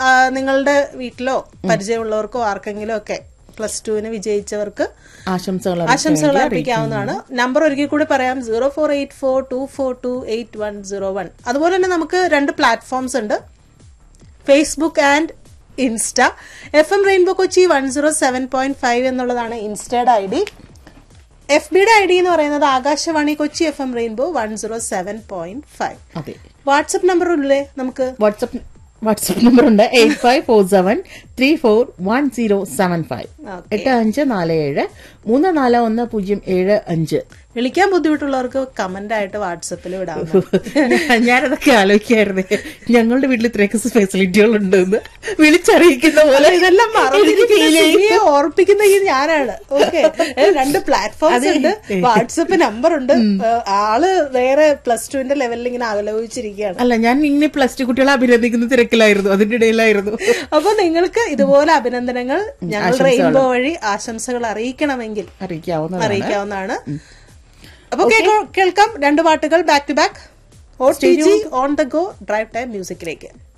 ആ, നിങ്ങളുടെ വീട്ടിലോ പരിചയമുള്ളവർക്കോ ആർക്കെങ്കിലും ഒക്കെ പ്ലസ് ടുവിന് വിജയിച്ചവർക്ക് ആശംസകൾ ആശംസകൾ അർപ്പിക്കാവുന്നതാണ് നമ്പർ ഒരിക്കൽ കൂടി പറയാം zero four eight four two four two eight one zero one അതുപോലെ തന്നെ നമുക്ക് രണ്ട് പ്ലാറ്റ്ഫോംസ് ഉണ്ട് Facebook and Insta F M rainbow Kochi one zero seven point five എന്നുള്ളതാണ് ഇൻസ്റ്റയുടെ ഐ ഡി എഫ് ബിയുടെ ഐ ഡി എന്ന് പറയുന്നത് Akashvani Kochi F M rainbow one zero seven point five അതെ വാട്സപ്പ് നമ്പർ ഇല്ലേ നമുക്ക് വാട്സപ്പ് വാട്സപ്പ് നമ്പർ ഉണ്ട് eight five four seven three four one zero seven five Okay. എട്ട് അഞ്ച് നാല് ഏഴ് മൂന്ന് നാല് ഒന്ന് പൂജ്യം ഏഴ് അഞ്ച് വിളിക്കാൻ ബുദ്ധിമുട്ടുള്ളവർക്ക് കമന്റ് ആയിട്ട് വാട്സപ്പിൽ വിടാം ഞാനതൊക്കെ ആലോചിക്കായിരുന്നേ ഞങ്ങളുടെ വീട്ടിൽ ഇത്രയൊക്കെ ഫെസിലിറ്റികൾ ഉണ്ടെന്ന് വിളിച്ചറിയിക്കുന്ന പോലെ ഇതെല്ലാം എനിക്ക് feel ചെയ്യും. മറന്നിരിക്കുന്ന ഓർപ്പിക്കുന്ന ഈ ഞാനാണ് ഓക്കെ രണ്ട് പ്ലാറ്റ്ഫോംസ് അതെ. ഉണ്ട് വാട്സപ്പ് നമ്പർ ഉണ്ട് ഏഹ്, ആള് വേറെ പ്ലസ് ടുവിന്റെ ലെവലിൽ ഇങ്ങനെ ആലോചിച്ചിരിക്കുകയാണ് അല്ല ഞാൻ ഇങ്ങനെ പ്ലസ് ടു കുട്ടികളെ അഭിനന്ദിക്കുന്ന തിരക്കിലായിരുന്നു അതിന്റെ ഇടയിലായിരുന്നു അപ്പൊ നിങ്ങൾക്ക് ഇതുപോലെ അഭിനന്ദനങ്ങൾ ഞങ്ങൾ ആശംസകൾ. റെയിൻബോ വഴി ആശംസകൾ അറിയിക്കണമെങ്കിൽ അറിയിക്കാവുന്നതാണ് അറിയിക്കാവുന്നതാണ് അപ്പൊ കേൾക്കാം രണ്ട് പാട്ടുകൾ back to back O T G on the go drive time മ്യൂസിക്കിലേക്ക്